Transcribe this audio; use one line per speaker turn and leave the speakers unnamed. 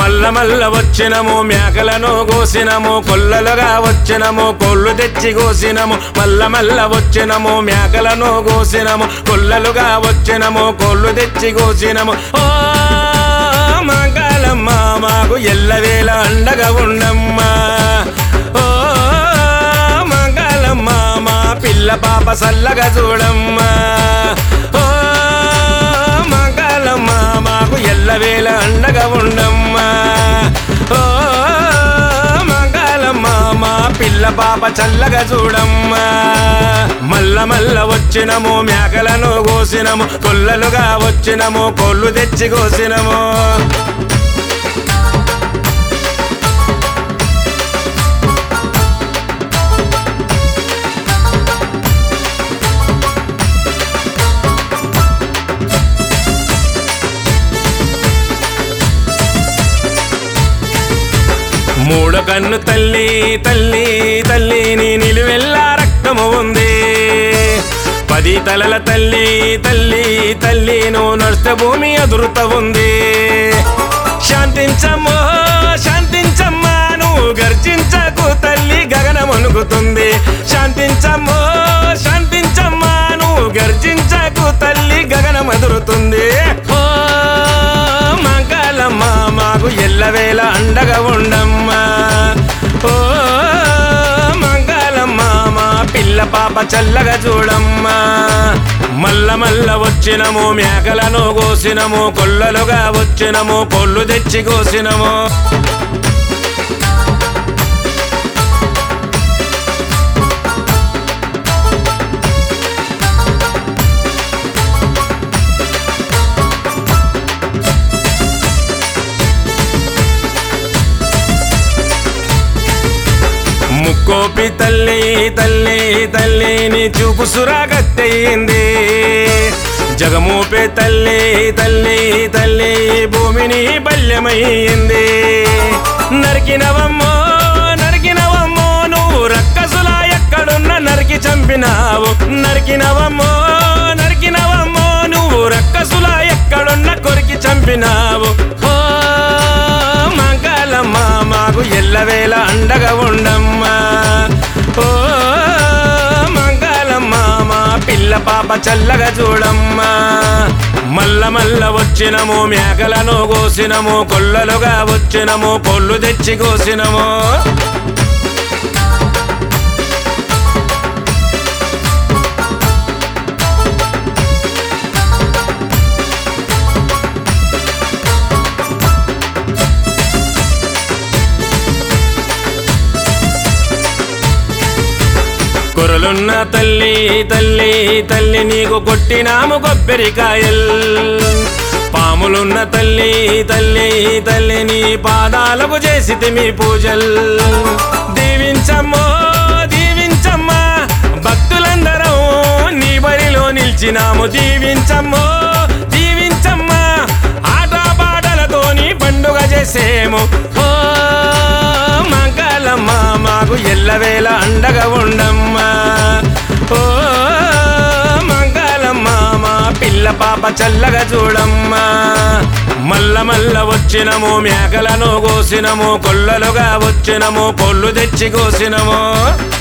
మల్ల మల్ల వచ్చినము మేకలను కోసినము కొల్లలుగా వచ్చినము కొల్లు తెచ్చి కోసినము మల్ల మల్ల వచ్చినము మేకలను కోసినము కొల్లలుగా వచ్చినము కొల్లు తెచ్చి కోసినము ఓ మంగళమ్మ మాకు ఎల్లవేళ అండగా ఉండమ్మా ఓ మంగళమ్మ మా పిల్ల పాప సల్లగా చూడమ్మా ఓ మంగళమ్మ మాకు ఎల్లవేళ అండగా ఉండమ్మా ఓ మంగళమ్మ మా పిల్ల పాప చల్లగా చూడమ్మా మల్ల మల్ల వచ్చినము మేకలను కోసినము కొల్లలుగా వచ్చినము కొల్లు తెచ్చి కోసినము మూడ కన్ను తల్లి తల్లి తల్లి నీ నిలువెల్లా రక్తము ఉంది పది తలల తల్లి తల్లి తల్లి నువ్వు నడుస్తే భూమి అదురుత ఉంది శాంతించమ్మో శాంతించమ్మా నువ్వు గర్జించకు తల్లి గగనమనుగుతుంది శాంతించమ్మో శాంతించమ్మా నువ్వు గర్జించకు తల్లి గగనమదురుతుంది ఓ మంగళమ్మ మాకు ఎల్లవేళ అండగా ఉండమ్మా ఓ మంగళమ్మ మా పిల్ల పాప చల్లగా చూడమ్మా మల్ల మల్ల వచ్చినము మేకలను కోసినము కొల్లలుగా వచ్చినము కొల్లు తెచ్చి కోసినము ముక్కోపి తల్లి తల్లి తల్లి నీ చూపు సురాగత్తయింది జగమూపే తల్లి తల్లి తల్లి భూమిని బల్యమయ్యింది నరికినవమ్మో నరికినవమ్మో నువ్వు రక్కసులా ఎక్కడున్న నరికి చంపినావు నరికినవమ్మో నరికినవమ్మో నువ్వు రక్కసులా ఎక్కడున్న కొరికి చంపినావు ఓ మంగళమ్మ మాకు ఎల్లవేళ అండగా ఉండమ్మా ఓ మంగళమ్మ మా పిల్ల పాప చల్లగా చూడమ్మా మల్ల మల్ల వచ్చినము మేకలను కోసినము కొల్లలుగా వచ్చినము కొల్లు తెచ్చి కోసినము కొరలున్న తల్లి తల్లి తల్లి నీకు కొట్టినాము కొబ్బరికాయల్ పాములున్న తల్లి తల్లి తల్లి నీ పాదాలకు చేసి మీ పూజల్ దీవించమ్మో దీవించమ్మా భక్తులందరం నీ బరిలో నిలిచినాము దీవించమ్మో దీవించమ్మా ఆట పాటలతోని పండుగ చేసేము ఓ మంగళమ్మ మాకు ఎల్లవేళ అండగా ఉండమ్మా ఓ మంగళమ్మ మా పిల్ల పాప చల్లగా చూడమ్మా మల్ల మల్ల వచ్చినము మేకలను కోసినము కొల్లలుగా వచ్చినము కొల్లు తెచ్చి కోసినము